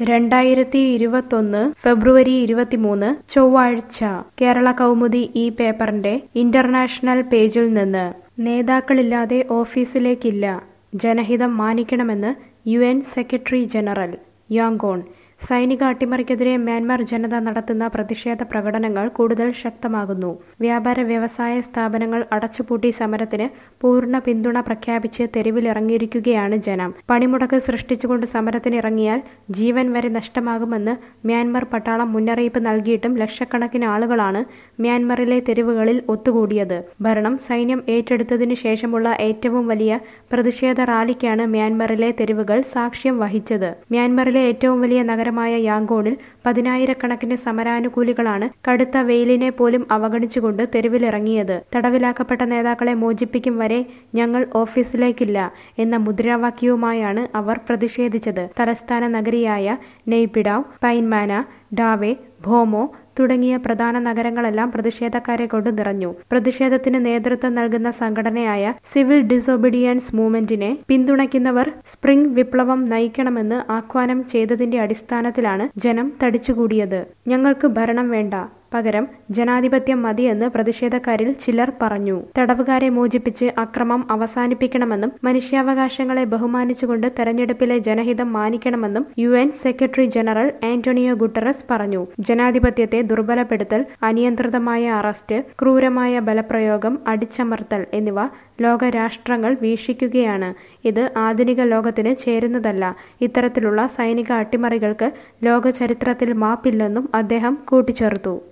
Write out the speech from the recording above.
രണ്ടായിരത്തി ഇരുപത്തൊന്ന് ഫെബ്രുവരി ഇരുപത്തിമൂന്ന് ചൊവ്വാഴ്ച കേരള കൗമുദി ഈ പേപ്പറിന്റെ ഇന്റർനാഷണൽ പേജിൽ നിന്ന് നേതാക്കളില്ലാതെ ഓഫീസിലേക്കില്ല ജനഹിതം മാനിക്കണമെന്ന് U N secretary general Yangon സൈനിക അട്ടിമറിക്കെതിരെ മ്യാൻമാർ ജനത നടത്തുന്ന പ്രതിഷേധ പ്രകടനങ്ങൾ കൂടുതൽ ശക്തമാകുന്നു വ്യാപാര വ്യവസായ സ്ഥാപനങ്ങൾ അടച്ചുപൂട്ടി സമരത്തിന് പൂർണ്ണ പിന്തുണ പ്രഖ്യാപിച്ച് തെരുവിലിറങ്ങിയിരിക്കുകയാണ് ജനം പണിമുടക്ക് സൃഷ്ടിച്ചുകൊണ്ട് സമരത്തിനിറങ്ങിയാൽ ജീവൻ വരെ നഷ്ടമാകുമെന്ന് മ്യാൻമാർ പട്ടാളം മുന്നറിയിപ്പ് നൽകിയിട്ടും ലക്ഷക്കണക്കിന് ആളുകളാണ് മ്യാൻമറിലെ തെരുവുകളിൽ ഒത്തുകൂടിയത് ഭരണം സൈന്യം ഏറ്റെടുത്തതിനു ശേഷമുള്ള ഏറ്റവും വലിയ പ്രതിഷേധ റാലിക്കാണ് മ്യാൻമറിലെ തെരുവുകൾ സാക്ഷ്യം വഹിച്ചത് മ്യാൻമറിലെ ഏറ്റവും വലിയ നഗരമായ യാങ്കോണിൽ പതിനായിരക്കണക്കിന് സമരാനുകൂലികളാണ് കടുത്ത വെയിലിനെ പോലും അവഗണിച്ചുകൊണ്ട് തെരുവിലിറങ്ങിയത് തടവിലാക്കപ്പെട്ട നേതാക്കളെ മോചിപ്പിക്കും വരെ ഞങ്ങൾ ഓഫീസിലേക്കില്ല എന്ന മുദ്രാവാക്യവുമായാണ് അവർ പ്രതിഷേധിച്ചത് തലസ്ഥാന നഗരിയായ നെയ്പിഡാവ് പൈൻമാന ഡാവെ ഭോമോ തുടങ്ങിയ പ്രധാന നഗരങ്ങളെല്ലാം പ്രതിഷേധക്കാരെ കൊണ്ട് നിറഞ്ഞു പ്രതിഷേധത്തിന് നേതൃത്വം നൽകുന്ന സംഘടനയായ സിവിൽ ഡിസൊബീഡിയൻസ് മൂവ്മെന്റിനെ പിന്തുണയ്ക്കുന്നവർ സ്പ്രിംഗ് വിപ്ലവം നയിക്കണമെന്ന് ആഹ്വാനം ചെയ്തതിന്റെ അടിസ്ഥാനത്തിലാണ് ജനം തടിച്ചുകൂടിയത് ഞങ്ങൾക്ക് ഭരണം വേണ്ട പകരം ജനാധിപത്യം മതിയെന്ന് പ്രതിഷേധക്കാരിൽ ചിലർ പറഞ്ഞു തടവുകാരെ മോചിപ്പിച്ച് അക്രമം അവസാനിപ്പിക്കണമെന്നും മനുഷ്യാവകാശങ്ങളെ ബഹുമാനിച്ചുകൊണ്ട് തെരഞ്ഞെടുപ്പിലെ ജനഹിതം മാനിക്കണമെന്നും U N secretary general Antonio Guterres പറഞ്ഞു ജനാധിപത്യത്തെ ദുർബലപ്പെടുത്തൽ അനിയന്ത്രിതമായ അറസ്റ്റ് ക്രൂരമായ ബലപ്രയോഗം അടിച്ചമർത്തൽ എന്നിവ ലോകരാഷ്ട്രങ്ങൾ വീക്ഷിക്കുകയാണ് ഇത് ആധുനിക ലോകത്തിന് ചേരുന്നതല്ല ഇത്തരത്തിലുള്ള സൈനിക അട്ടിമറികൾക്ക് ലോക ചരിത്രത്തിൽ മാപ്പില്ലെന്നും അദ്ദേഹം കൂട്ടിച്ചേർത്തു